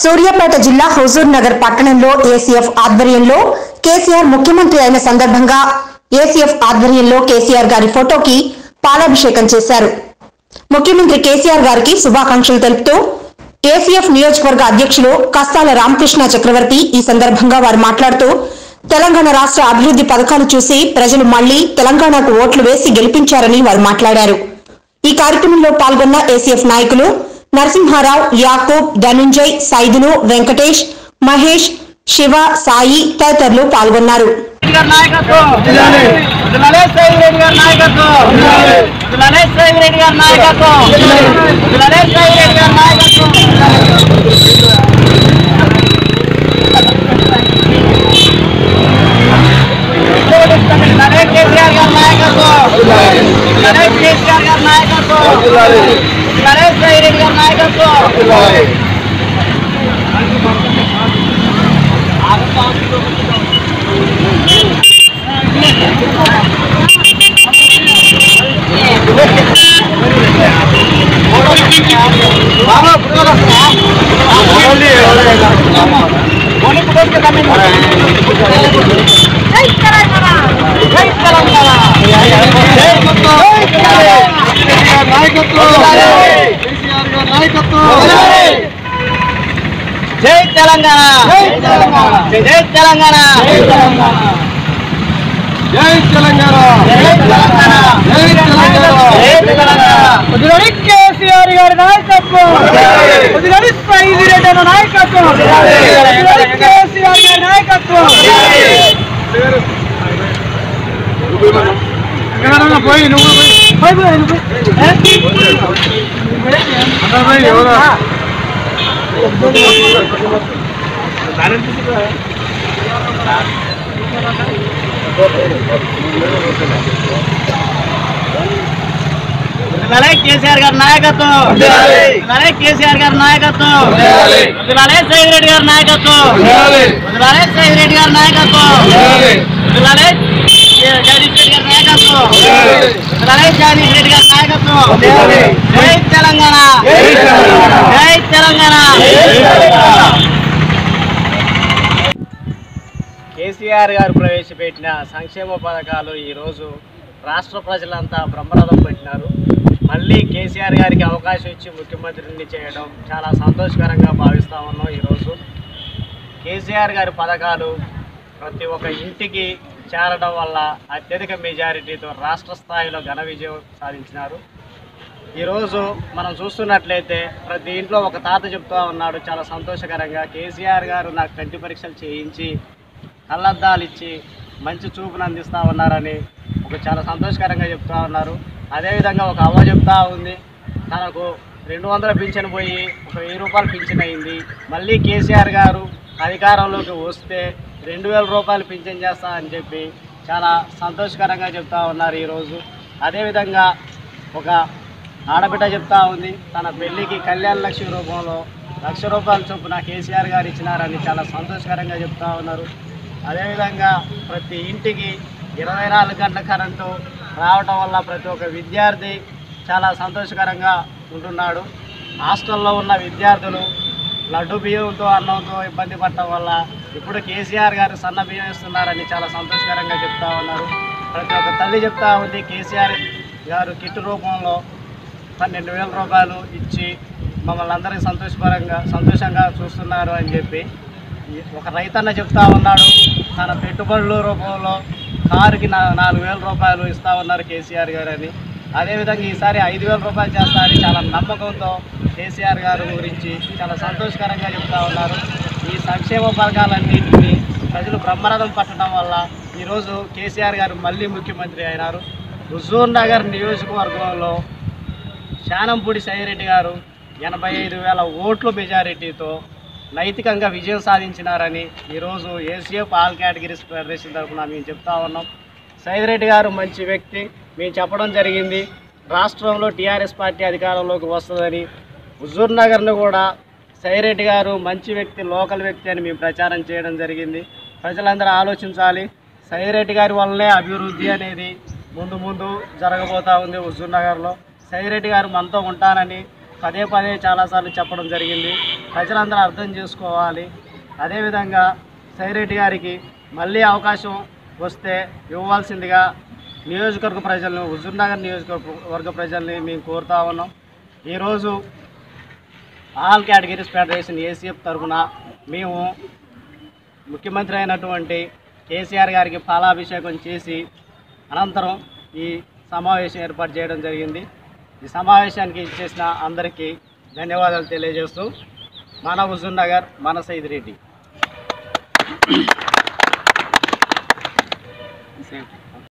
సూర్యాపేట జిల్లా హుజూర్ నగర్ పట్టణంలో ఏసీఎఫ్ ఆధ్వర్యంలో కేసీఆర్ ముఖ్యమంత్రి అయిన సందర్భంగా ఏసీఎఫ్ ఆధ్వర్యంలో కేసీఆర్ గారి ఫోటోకి పాలాభిషేకం చేశారు ముఖ్యమంత్రి కేసీఆర్ గారికి శుభాకాంక్షలు తెలుపుతూ ఏసీఎఫ్ నియోజకవర్గ అధ్యక్షులు కస్తాల రామకృష్ణ చక్రవర్తి ఈ సందర్భంగా వారు మాట్లాడుతూ తెలంగాణ రాష్ట్ర అభివృద్ధి పథకాలు చూసి ప్రజలు మళ్లీ తెలంగాణకు ఓట్లు వేసి గెలిపించారని వారు మాట్లాడారు ఈ కార్యక్రమంలో పాల్గొన్న ఏసీఎఫ్ నాయకులు నరసింహారావు యాకూబ్ ధనుంజయ్ సైదులు వెంకటేష్ మహేష్ శివ సాయి తదితరులు పాల్గొన్నారు గారి నాయకత్వం నరేష్ సాయి రెడ్డి గారి నాయకత్వం నరేష్ సాయి రెడ్డి గారి నాయకత్వం నరేష్ సాయి రెడ్డి గారి నాయకత్వం నరేష్ కేసీఆర్ గారి నాయకత్వం నరేష్ కేసీఆర్ గారి నాయకత్వం నరేష్ సాయి రెడ్డి గారి నాయకత్వం జై తెలంగాణ జై తెలంగాణ జై తెలంగాణ జై తెలంగాణ జై తెలంగాణ జై తెలంగాణ వదిలేని కేసీఆర్ గారి నాయకత్వం వదిలేని సైది రెడ్డి అన్న నాయకత్వం వదిలేని కేసీఆర్ గారి నాయకత్వం ఎక్కడన్నా పోయి నువ్వు పోయి పోయి, పోయి, నువ్వు పోయి. అందరూ పోయి ఎవరు నలే కేసీఆర్ గారి నాయకత్వం నలే కేసీఆర్ గారి నాయకత్వం నలే సైద్ రెడ్డి గారి నాయకత్వం నలే సైద్ రెడ్డి గారి నాయకత్వం నలే జగదీష్ రెడ్డి గారి నాయకత్వం నలే జగదీష్ రెడ్డి గారి నాయకత్వం జై తెలంగాణ జై తెలంగాణ కేసీఆర్ గారు ప్రవేశపెట్టిన సంక్షేమ పథకాలు ఈరోజు రాష్ట్ర ప్రజలంతా బ్రహ్మరథం పెట్టినారు మళ్ళీ కేసీఆర్ గారికి అవకాశం ఇచ్చి ముఖ్యమంత్రిని చేయడం చాలా సంతోషకరంగా భావిస్తా ఉన్నాం ఈరోజు కేసీఆర్ గారి పథకాలు ప్రతి ఒక్క ఇంటికి చేరడం వల్ల అత్యధిక మెజారిటీతో రాష్ట్ర స్థాయిలో ఘన విజయం సాధించినారు ఈరోజు మనం చూస్తున్నట్లయితే ప్రతి ఇంట్లో ఒక తాత చెప్తా ఉన్నాడు చాలా సంతోషకరంగా కేసీఆర్ గారు నాకు కంటి పరీక్షలు చేయించి కళ్ళద్దాలు ఇచ్చి మంచి చూపును అందిస్తూ ఉన్నారని ఒక చాలా సంతోషకరంగా చెప్తా ఉన్నారు అదేవిధంగా ఒక అవ్వ చెప్తా ఉంది తనకు రెండు వందల పింఛన్ పోయి ఒక వెయ్యి రూపాయలు పింఛన్ అయింది మళ్ళీ కేసీఆర్ గారు అధికారంలోకి వస్తే రెండు వేల రూపాయలు పింఛన్ చేస్తా అని చెప్పి చాలా సంతోషకరంగా చెప్తా ఉన్నారు ఈరోజు అదేవిధంగా ఒక ఆడబిడ్డ చెప్తా ఉంది తన పెళ్లికి కళ్యాణ లక్ష్మి రూపంలో లక్ష రూపాయల చొప్పున కేసీఆర్ గారు ఇచ్చినారని చాలా సంతోషకరంగా చెప్తా ఉన్నారు అదేవిధంగా ప్రతి ఇంటికి ఇరవై నాలుగు గంటల కరెంటు రావటం వల్ల ప్రతి ఒక్క విద్యార్థి చాలా సంతోషకరంగా ఉంటున్నాడు హాస్టల్లో ఉన్న విద్యార్థులు లడ్డు బియ్యంతో అన్నంతో ఇబ్బంది పడటం వల్ల ఇప్పుడు కేసీఆర్ గారు సన్న బియ్యం ఇస్తున్నారని చాలా సంతోషకరంగా చెప్తా ఉన్నారు ప్రతి ఒక్క తల్లి చెప్తా ఉంది కేసీఆర్ గారు కిట్ రూపంలో పన్నెండు వేల రూపాయలు ఇచ్చి మమ్మల్ని అందరికీ సంతోషపరంగా సంతోషంగా చూస్తున్నారు అని చెప్పి ఈ ఒక రైతన్న చెప్తా ఉన్నాడు తన పెట్టుబడుల రూపంలో కారుకి నా నాలుగు వేల రూపాయలు ఇస్తా ఉన్నారు కేసీఆర్ గారు అని అదేవిధంగా ఈసారి ఐదు వేల రూపాయలు చేస్తారని చాలా నమ్మకంతో కేసీఆర్ గారు గురించి చాలా సంతోషకరంగా చెప్తా ఉన్నారు ఈ సంక్షేమ పథకాలన్నింటినీ ప్రజలు బ్రహ్మరథం పట్టడం వల్ల ఈరోజు కేసీఆర్ గారు మళ్ళీ ముఖ్యమంత్రి అయినారు హుజూర్ నగర్ నియోజకవర్గంలో శానంపూడి సైరెడ్డి గారు ఎనభై ఐదు వేల ఓట్ల మెజారిటీతో నైతికంగా విజయం సాధించినారని ఈరోజు ఏసీఎఫ్ ఆల్ కేటగిరీస్ ఫెడరేషన్ తరఫున మేము చెప్తా ఉన్నాం సైదిరెడ్డి గారు మంచి వ్యక్తి మేము చెప్పడం జరిగింది రాష్ట్రంలో టీఆర్ఎస్ పార్టీ అధికారంలోకి వస్తుందని హుజూర్ నగర్ను కూడా సైరెడ్డి గారు మంచి వ్యక్తి లోకల్ వ్యక్తి అని మేము ప్రచారం చేయడం జరిగింది ప్రజలందరూ ఆలోచించాలి సైరెడ్డి గారి వల్లనే అభివృద్ధి అనేది ముందు ముందు జరగబోతా ఉంది హుజూర్ నగర్లో సైరెడ్డి గారు మనతో ఉంటానని పదే పదే చాలాసార్లు చెప్పడం జరిగింది ప్రజలందరూ అర్థం చేసుకోవాలి అదేవిధంగా సైరెడ్డి గారికి మళ్ళీ అవకాశం వస్తే ఇవ్వాల్సిందిగా నియోజకవర్గ ప్రజలను హుజూర్నగర్ నియోజకవర్గ ప్రజల్ని మేము కోరుతా ఉన్నాం ఈరోజు ఆల్ కేటగిరీస్ ఫెడరేషన్ ఏసీఎఫ్ తరఫున మేము ముఖ్యమంత్రి అయినటువంటి కేసీఆర్ గారికి పాలాభిషేకం చేసి అనంతరం ఈ సమావేశం ఏర్పాటు చేయడం జరిగింది ఈ సమావేశానికి ఇచ్చేసిన అందరికీ ధన్యవాదాలు తెలియజేస్తూ మన హుజూర్ నగర్ మన సైద్ రెడ్డి